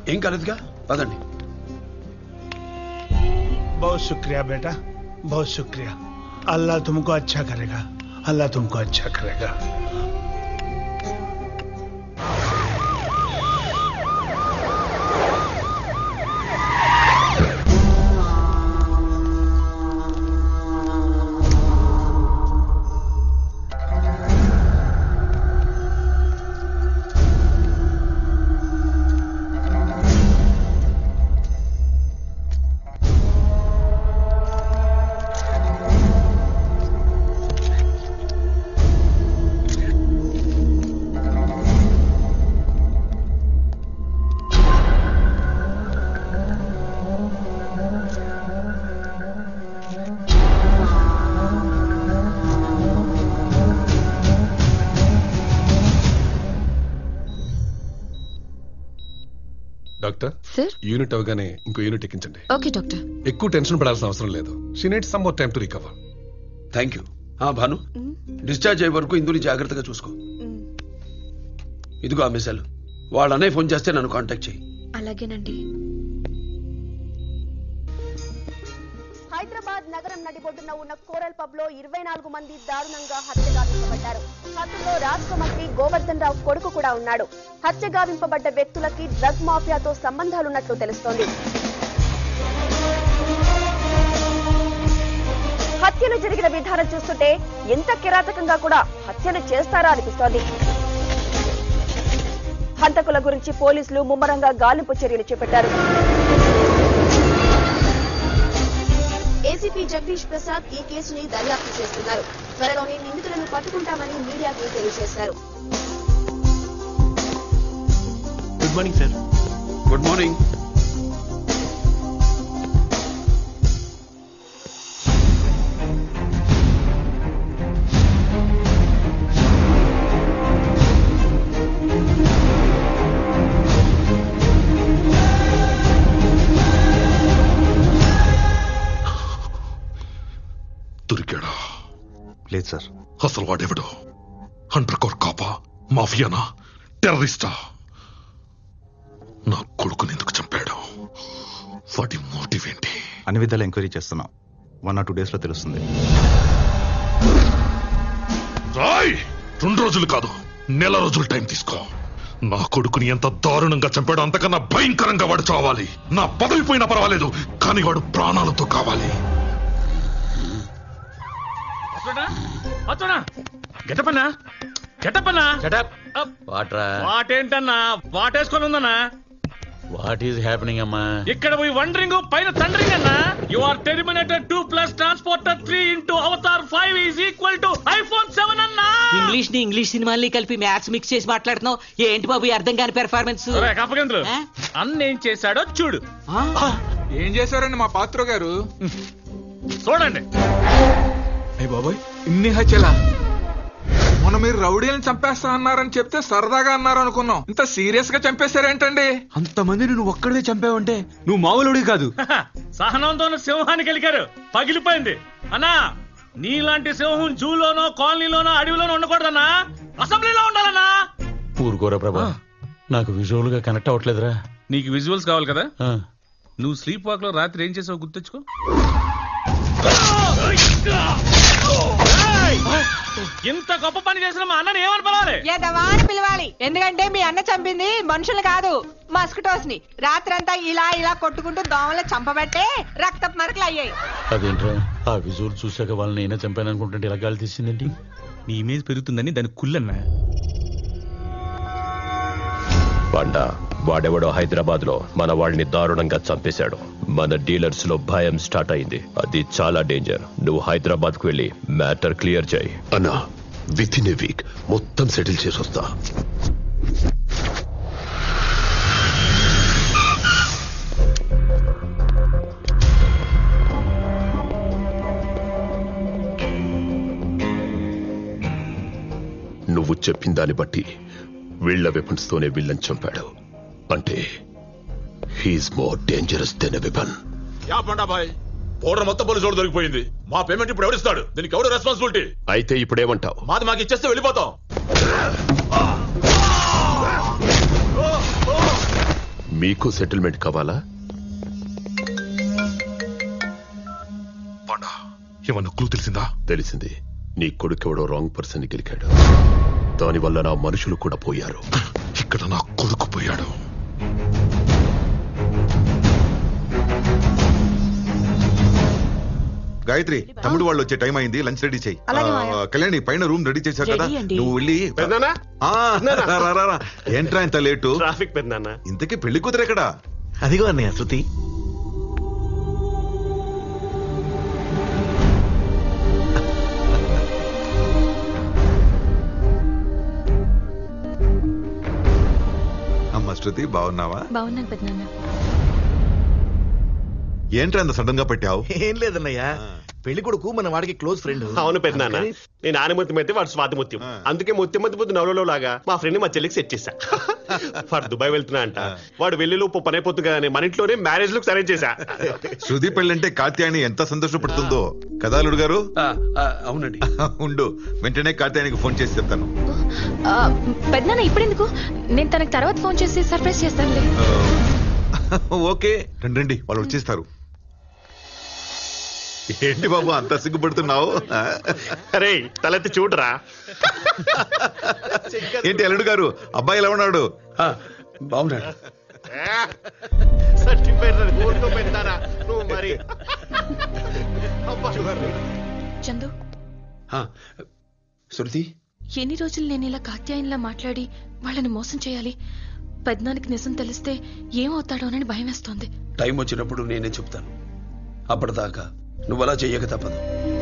ఏం కాలేదుగా పదండి बहुत शुक्रिया बेटा बहुत शुक्रिया अल्लाह तुमको अच्छा करेगा अल्लाह तुमको अच्छा करेगा డాక్టర్ సార్ యూనిట్ అవగానే ఇంకో యూనిట్ ఎక్కించండి ఓకే డాక్టర్ ఎక్కువ టెన్షన్ పడాల్సిన అవసరం లేదు she needs some more time to recover thank you ఆ భాను డిశ్చార్జ్ అయ్యే వరకు ఇందుని జాగ్రత్తగా చూసుకో ఇదిగో ఆ మిసల్ వాళ్ళనే ఫోన్ చేస్తే నన్ను కాంటాక్ట్ చేయి అలాగేనండి హైదరాబాద్ నగరం నడిబొడ్డున ఉన్న కోరల్ పబ్ లో ఇరవై నాలుగు మంది దారుణంగా హత్య గావింపబడ్డారు హత్యలో రాష్ట్ర మంత్రి గోవర్ధన్ రావు కొడుకు కూడా ఉన్నాడు హత్య గావింపబడ్డ వ్యక్తులకి డ్రగ్ మాఫియాతో సంబంధాలున్నట్లు తెలుస్తోంది హత్యలు జరిగిన విధానం చూస్తుంటే ఎంత కిరాతకంగా కూడా హత్యలు చేస్తారా అనిపిస్తోంది హంతకుల గురించి పోలీసులు ముమ్మరంగా గాలింపు చర్యలు చేపట్టారు ఏసీపీ జగదీష్ ప్రసాద్ ఈ కేసుని దర్యాప్తు చేస్తున్నారు త్వరలోనే నిందితులను పట్టుకుంటామని మీడియాకు తెలియజేశారు good morning sir good morning దొరికాడా లేదు సార్ అసలు వాడెవడు అండర్ కవర్ కాపా మాఫియానా టెర్రరిస్టా నా కొడుకుని ఎందుకు చంపాడు వాటి మోటివ్ ఏంటి అన్ని విధాలు ఎంక్వైరీ చేస్తున్నాం వన్ ఆర్ టూ డేస్ లో తెలుస్తుంది రాయ్ రెండు రోజులు కాదు నెల రోజులు టైం తీసుకో నా కొడుకుని ఎంత దారుణంగా చంపాడో అంతకన్నా భయంకరంగా వాడు చావాలి నా పదవి పోయినా పర్వాలేదు కానీ వాడు ప్రాణాలతో కావాలి వస్తున్నా గెటపన్నా గెటపన్నా వాట్రా వాటేంటన్నా వాటేసుకొని ఉందన్నా వాట్ ఈస్ హ్యాపెనింగ్ అమ్మా ఇక్కడ పోయి వండరింగ్ పైన తండ్రింగ్ అన్నా you are terminated two plus transporter three into avatar five is equal to iPhone seven అన్నా ఇంగ్లీష్ ని ఇంగ్లీష్ సినిమాల్ని కలిపి మ్యాథ్స్ మిక్స్ చేసి మాట్లాడుతున్నావు ఏంటి బాబు ఈ అర్థం కాని పెర్ఫార్మెన్స్ ఒరే కప్పగంతులు అన్న ఏం చేశాడో చూడు ఏం చేశారండి మా పాత్ర గారు చూడండి అయ్య బాబోయ్ ఇన్ని హత్యలా మొన్న మీరు రౌడీలను చంపేస్తా అన్నారని చెప్తే సరదాగా అన్నారు అనుకున్నాం ఇంత సీరియస్ గా చంపేశారేంటండి అంతమందిని నువ్వు ఒక్కడివే చంపావంటే నువ్వు మామూలుడి కాదు సహనంతో ఉన్న సింహానికి కలికారు పగిలిపోయింది అన్నా నీలాంటి సింహం జూలోనో కాలనీలోనో అడవిలోనో ఉండకూడదన్నా అసెంబ్లీలో ఉండాలన్నా ఊరుకోరా ప్రభా నాకు విజువల్ గా కనెక్ట్ అవ్వట్లేదురా నీకు విజువల్స్ కావాలి కదా ఆ, నువ్వు స్లీప్ వాక్ లో రాత్రి ఏం చేసావు గుర్తెచ్చుకో ఏయ్! ఇంత గొప్ప పని చేసిన మా అన్నని ఏమని పిలవాలి ఎదవా అని పిలవాలి ఎందుకంటే మీ అన్న చంపింది మనుషులు కాదు మస్కిటోస్ ని రాత్రంతా ఇలా ఇలా కొట్టుకుంటూ దోమలు చంపబట్టే రక్తపు మరకలు అయ్యాయి అదేంట్రా ఆ విజువల్ చూశాక వాళ్ళని నేనే చంపాను అనుకుంటుంటే ఇలా గాలి తీసిందేంటి నీ ఇమేజ్ పెరుగుతుందని దాని కుల్లన్నా పండ వాడెవడో హైదరాబాద్ లో మన వాళ్ళని దారుణంగా చంపేశాడు మన డీలర్స్ లో భయం స్టార్ట్ అయింది అది చాలా డేంజర్ నువ్వు హైదరాబాద్ కు వెళ్ళి మ్యాటర్ క్లియర్ చేయి అన్నా విత్ ఇన్ ఏ వీక్ మొత్తం సెటిల్ చేసి వస్తా నువ్వు చెప్పిన దాన్ని బట్టి వీళ్ళ వెపన్స్ తోనే వీళ్ళని చంపాడు అంటే he's more dangerous than a weapon యా పండా బాయ్ పౌడర్ మొత్తం పోలీసు వాడు దొరికిపోయింది మా పేమెంట్ ఇప్పుడు ఎవరిస్తాడు దీనికి ఎవడు రెస్పాన్సిబిలిటీ అయితే ఇప్పుడేమంటావు మాది మాకు ఇచ్చేస్తే వెళ్ళిపోతాం మీకు సెటిల్మెంట్ కావాలా పాండా ఏమన్నా క్లూ తెలిసిందా తెలిసింది నీ కొడుకెవడో రాంగ్ పర్సన్ గెలికాడు దానివల్ల నా మనుషులు కూడా పోయారు ఇక్కడ నా కొడుకు పోయాడు గాయత్రి తమ్ముడు వాళ్ళు వచ్చే టైం అయింది లంచ్ రెడీ చేయి అలాగే ఆ, మాయా. కళ్యాణి పైన రూమ్ రెడీ చేశావు కదా రెడీ అండి. నువ్వు వెళ్ళి ఆ, రా, రా, రా, రా. ఏంట్రా ఇంత లేటు ట్రాఫిక్ పెద్దనాన్న ఇంతకీ పెళ్లి కూతురు ఎక్కడా అదిగో అన్నయ్య శృతి అమ్మ శృతి బాగున్నావా బాగున్నాను పెద్దనాన్న ఏంట్రా అంత సడన్ గా పెట్టావు ఏం లేదన్నయ్య పెళ్లి కొడుకు మన వాడికి క్లోజ్ ఫ్రెండ్ అవును పెద్దనాన్న నేను ఆనముత్యం అయితే వాడు స్వాతి ముత్యం అందుకే ముత్యం మధ్య పొద్దు నవలలో లాగా మా ఫ్రెండ్ మా చెల్లికి సెట్ చేశా వాడు దుబాయ్ వెళ్తున్నా అంట వాడు వెళ్ళి లోపు పని అయిపోతుంది కదా అని మన ఇంట్లోనే మ్యారేజ్ లుక్స్ అరేంజ్ చేశా శృతి పెళ్ళంటే కాత్యాయని ఎంత సంతోషపడుతుందో కదా అల్లుడు గారు అవునండి ఉండు వెంటనే కాత్యాయనికి ఫోన్ చేసి చెప్తాను ఆ, పెద్దనాన్న ఇప్పుడెందుకు నేను తనకు తర్వాత ఫోన్ చేసి సర్ప్రైజ్ చేస్తానులే ఓకే రండి రండి వాళ్ళు వచ్చేస్తారు ఏంటి బాబు అంత సిగ్గుపడుతున్నావు ఆ? అరే తలెత్తి చూడరా ఏంటి అల్లుడు గారు అబ్బాయి ఎలా ఉన్నాడు బాగున్నాడు నువ్వు మరి చందు ఆ, శృతి ఎన్ని రోజులు నేను ఇలా కాత్యాయనిలా మాట్లాడి వాళ్ళని మోసం చేయాలి పెద్దనానికి నిజం తెలిస్తే ఏమవుతాడోనని భయం వేస్తోంది టైం వచ్చినప్పుడు నేనే చెప్తాను అప్పటిదాకా నువ్వు అలా చెయ్యక తప్పదు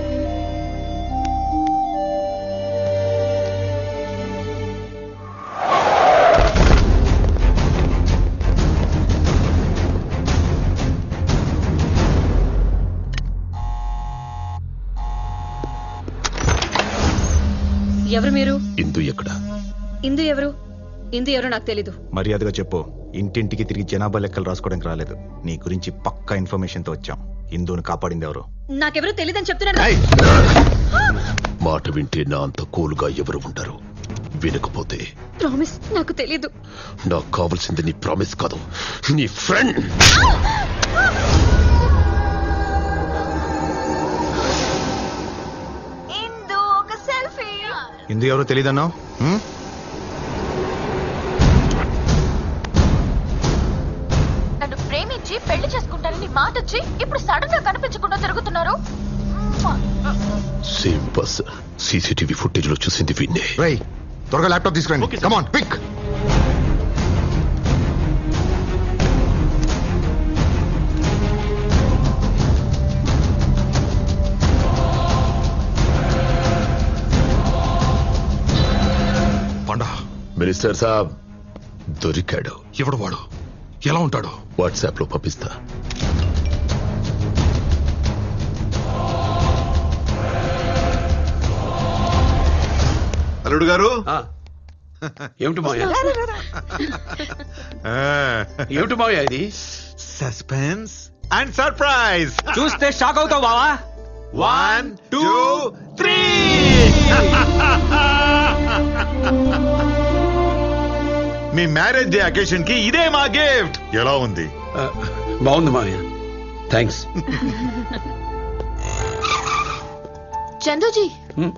ఎవరు మీరు ఇందు ఎక్కడ ఇందు ఎవరు ఇందు ఎవరు నాకు తెలీదు మర్యాదగా చెప్పు ఇంటింటికి తిరిగి జనాభా లెక్కలు రాసుకోవడానికి రాలేదు నీ గురించి పక్కా ఇన్ఫర్మేషన్ తో వచ్చాం హిందూని కాపాడింది ఎవరు నాకెవరు తెలియదని చెప్తున్నాను మాట వింటే నా అంత కూలుగా ఎవరు ఉండరు వినకపోతే ప్రామిస్ నాకు తెలీదు నాకు కావాల్సింది నీ ప్రామిస్ కాదు నీ ఫ్రెండ్ ఇందు ఒక సెల్ఫీ హిందూ ఎవరో తెలియదన్నావు నన్ను ప్రేమించి పెళ్లి చేసుకుంటానని మాటొచ్చి ఇప్పుడు సడన్ గా కనిపించకుండా తిరుగుతున్నారు సేమ్ పర్సన్ సీసీటీవీ ఫుటేజ్ లో చూసింది వీణ్ణే రై త్వరగా ల్యాప్టాప్ తీసుకురండి కమాన్ పిక్ పండా మినిస్టర్ సాబ్ దొరికాడు ఎవడు వాడు ఎలా ఉంటాడు వాట్సాప్ లో పంపిస్తా అల్లుడు గారు ఏమిటి మావయ్య ఆ. ఏమిటి మావయ్య ఇది సస్పెన్స్ అండ్ సర్ప్రైజ్ చూస్తే షాక్ అవుతావు బావా వన్ టూ త్రీ మీ మ్యారేజ్ డే అకేషన్ కి ఇదే మా గిఫ్ట్ ఎలా ఉంది బాగుంది మావయ్య థ్యాంక్స్ చందూజీ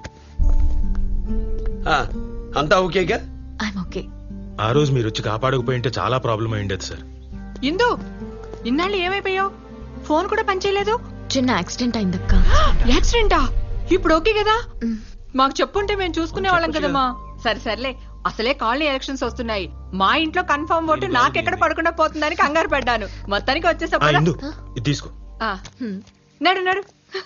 అంతా ఓకేగా ఐఎమ్ ఓకే ఆ రోజు మీరు వచ్చి కాపాడకపోయింటే చాలా ప్రాబ్లం అయిండేది సార్ ఇందు ఇన్నాళ్ళు ఏమైపోయావు ఫోన్ కూడా పనిచేయలేదు చిన్న యాక్సిడెంట్ అయిందక్క యాక్సిడెంటా ఇప్పుడు ఓకే కదా మాకు చెప్పుంటే మేము చూసుకునే వాళ్ళం కదమ్మా సరే సర్లే అసలే కాలనీ ఎలక్షన్స్ వస్తున్నాయి మా ఇంట్లో కన్ఫర్మ్ ఓటు నాకెక్కడ పడకుండా పోతుందని కంగారు పడ్డాను మొత్తానికి వచ్చేసా ఆ, ఇందు ఇది తీసుకో నడు నడు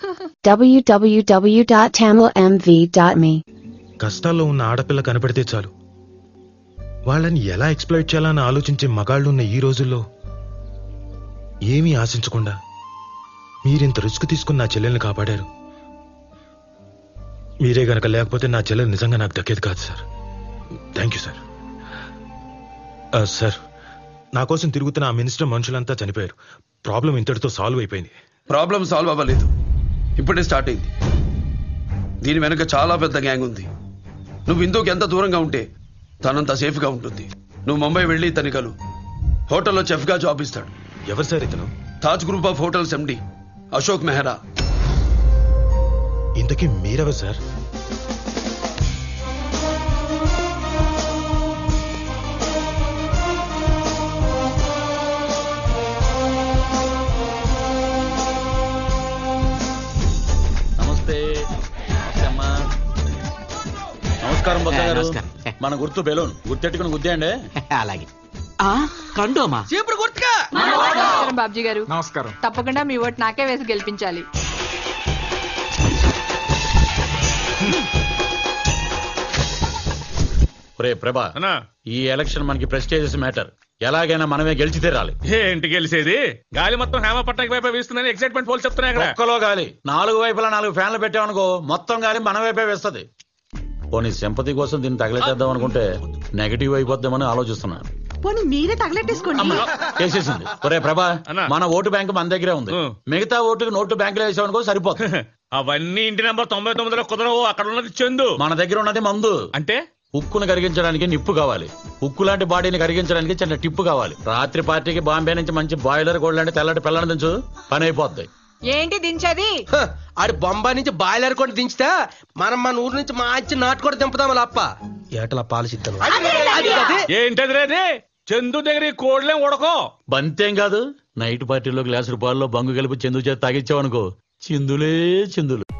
www.tamilmv.me కష్టాల్లో ఉన్న ఆడపిల్ల కనపడితే చాలు వాళ్ళని ఎలా ఎక్స్ప్లోయిట్ చేయాలని ఆలోచించే మగాళ్ళు ఉన్న ఈ రోజుల్లో ఏమీ ఆశించకుండా మీరింత రిస్క్ తీసుకుని నా చెల్లెల్ని కాపాడారు మీరే గనక లేకపోతే నా చెల్లెలు నిజంగా నాకు దక్కేది కాదు సార్ థ్యాంక్ యూ సార్ ఆ, సార్ నా కోసం తిరుగుతున్న ఆ మినిస్టర్ మనుషులంతా చనిపోయారు ప్రాబ్లం ఇంతటితో సాల్వ్ అయిపోయింది ప్రాబ్లం సాల్వ్ అవ్వలేదు ఇప్పుడే స్టార్ట్ అయింది దీని వెనక చాలా పెద్ద గ్యాంగ్ ఉంది నువ్వు ఇందుకు ఎంత దూరంగా ఉంటే తనంత సేఫ్గా ఉంటుంది నువ్వు ముంబై వెళ్ళి తని కలు హోటల్లో చెఫ్ గా జాబ్ ఇస్తాడు ఎవరు సార్ ఇతను Taj group of hotels MD Ashok Mehra ఇంతకీ మీరెవరు సార్ నమస్తే నమస్తే అమ్మా నమస్కారం బొత్స ఏ, గారు నమస్కారం. మన గుర్తు బెలూన్ గుర్తెట్టుకుని గుద్దేయండి అలాగే కండోమా చీపురు గుర్తుగా నమస్కారం బాబ్జీ గారు నమస్కారం తప్పకుండా మీ ఓటు నాకే వేసి గెలిపించాలి రే ప్రభా ఈ ఎలక్షన్ మనకి ప్రెస్టేజెస్ మ్యాటర్ ఎలాగైనా మనమే గెలిచి తీరాలి ఏంటి గెలిచేది గాలి మొత్తం హేమ పట్టణకి వైపు వీస్తుందని ఎక్సైట్మెంట్ పోల్ చెప్తున్నాయి అక్కడ ఒక్కలో గాలి నాలుగు వైపులా నాలుగు ఫ్యాన్లు పెట్టామనుకో మొత్తం గాలి మన వైపే వేస్తుంది పోనీ సింపతి కోసం దీన్ని తగిలేద్దాం అనుకుంటే నెగటివ్ అయిపోద్దామని ఆలోచిస్తున్నాను పోనీ మీరే తగలెట్టేసుకోండి చేసేసింది ఒరే ప్రభా మన ఓటు బ్యాంక్ మన దగ్గరే ఉంది మిగతా ఓటుకి నోటు బ్యాంకులో వేసామనుకో సరిపోతుంది అవన్నీ ఇంటి నెంబర్ తొంభై తొమ్మిదిలో కుదరవు అక్కడ ఉన్నది చందు మన దగ్గర ఉన్నది మందు అంటే ఉక్కును కరిగించడానికి నిప్పు కావాలి ఉక్కు లాంటి బాడీని కరిగించడానికి చిన్న టిప్పు కావాలి రాత్రి పార్టీకి బాంబే నుంచి మంచి బాయిలర్ గోల్డ్ లాంటి తెల్లటి పిల్లని దించు పని అయిపోద్ది ఏంటి దించేది ఆడి బొంబాయి నుంచి బాయిలర్ కూడా దించితే మనం మన ఊరు నుంచి మంచి నాటు కూడా దింపుదాం అప్ప ఏటలా పాలసిద్దాం ఏంటది రేది చందు దగ్గర ఈ కోడ్లేం ఉడకో బంతేం కాదు నైట్ పార్టీలో గ్లాసు రూపాయల్లో బంగు కలిపి చందు చేతి తాగిచ్చావనుకో చిందులే చిందులు